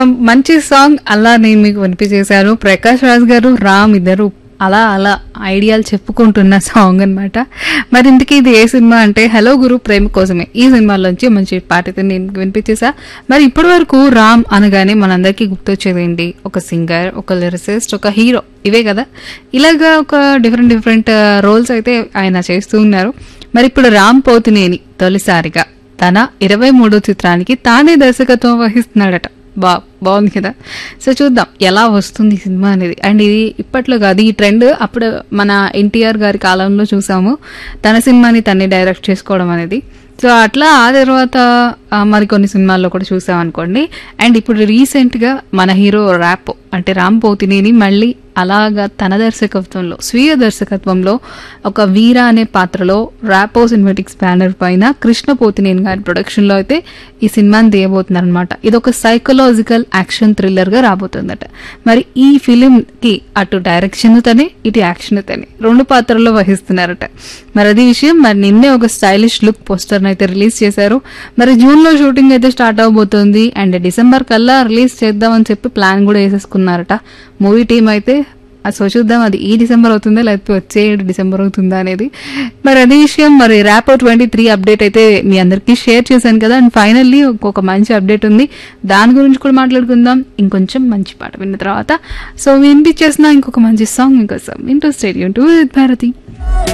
మంచి సాంగ్ అలా నేను మీకు వినిపించేశాను ప్రకాష్ రాజ్ గారు రామ్ ఇద్దరు అలా అలా ఐడియాలు చెప్పుకుంటున్న సాంగ్ అన్నమాట మరి ఇంతకీ ఇది ఏ సినిమా అంటే హలో గురు ప్రేమ కోసమే ఈ సినిమాలోంచి మంచి పాట అయితే నేను మీకు వినిపించేసా మరి ఇప్పటి వరకు రామ్ అనగానే మనందరికీ గుర్తొచ్చేది ఏంటి ఒక సింగర్ ఒక లిరిసిస్ట్ ఒక హీరో ఇవే కదా ఇలాగా ఒక డిఫరెంట్ డిఫరెంట్ రోల్స్ అయితే ఆయన చేస్తూ ఉన్నారు మరి ఇప్పుడు రామ్ పోతినేని తొలిసారిగా తన ఇరవై మూడో చిత్రానికి తానే దర్శకత్వం వహిస్తున్నాడట బా బాగుంది కదా సో చూద్దాం ఎలా వస్తుంది ఈ సినిమా అనేది అండ్ ఇది ఇప్పట్లో కాదు ఈ ట్రెండ్ అప్పుడు మన ఎన్టీఆర్ గారి కాలంలో చూసాము తన సినిమాని తనే డైరెక్ట్ చేసుకోవడం అనేది సో అట్లా ఆ తర్వాత ఆ, మరికొన్ని సినిమాల్లో కూడా చూసాం అనుకోండి అండ్ ఇప్పుడు రీసెంట్గా మన హీరో ర్యాప్ అంటే రామ్ పోతినేని మళ్ళీ అలాగా తన దర్శకత్వంలో స్వీయ దర్శకత్వంలో ఒక వీర అనే పాత్రలో ర్యాపో సినిమాటిక్స్ బ్యానర్ పైన కృష్ణ పోతినేని గారి ప్రొడక్షన్లో అయితే ఈ సినిమాని తీయబోతున్నారు అనమాట ఇది ఒక సైకలాజికల్ యాక్షన్ థ్రిల్లర్ గా రాబోతుందట మరి ఈ ఫిలిం కి అటు డైరెక్షన్ తనే ఇటు యాక్షన్ తనే రెండు పాత్రల్లో వహిస్తున్నారట మరి అది విషయం మరి నిన్నే ఒక స్టైలిష్ లుక్ పోస్టర్ అయితే రిలీజ్ చేశారు మరి జూన్ లో షూటింగ్ అయితే స్టార్ట్ అవబోతుంది అండ్ డిసెంబర్ కల్లా రిలీజ్ చేద్దామని చెప్పి ప్లాన్ కూడా వేసేసుకున్నారట మూవీ టీం అయితే ఆ సో చూద్దాం అది ఈ డిసెంబర్ అవుతుందా లేకపోతే వచ్చే ఏడు డిసెంబర్ అవుతుందా అనేది మరి అదే విషయం మరి ర్యాపో ట్వంటీ త్రీ అప్డేట్ అయితే మీ అందరికీ షేర్ చేశాను కదా అండ్ ఫైనల్లీ ఒక మంచి అప్డేట్ ఉంది దాని గురించి కూడా మాట్లాడుకుందాం ఇంకొంచెం మంచి పాట విన్న తర్వాత సో వినిపించేసిన ఇంకొక మంచి సాంగ్ ఇంకోసం ఇంట్రెస్ట్ టు భారతి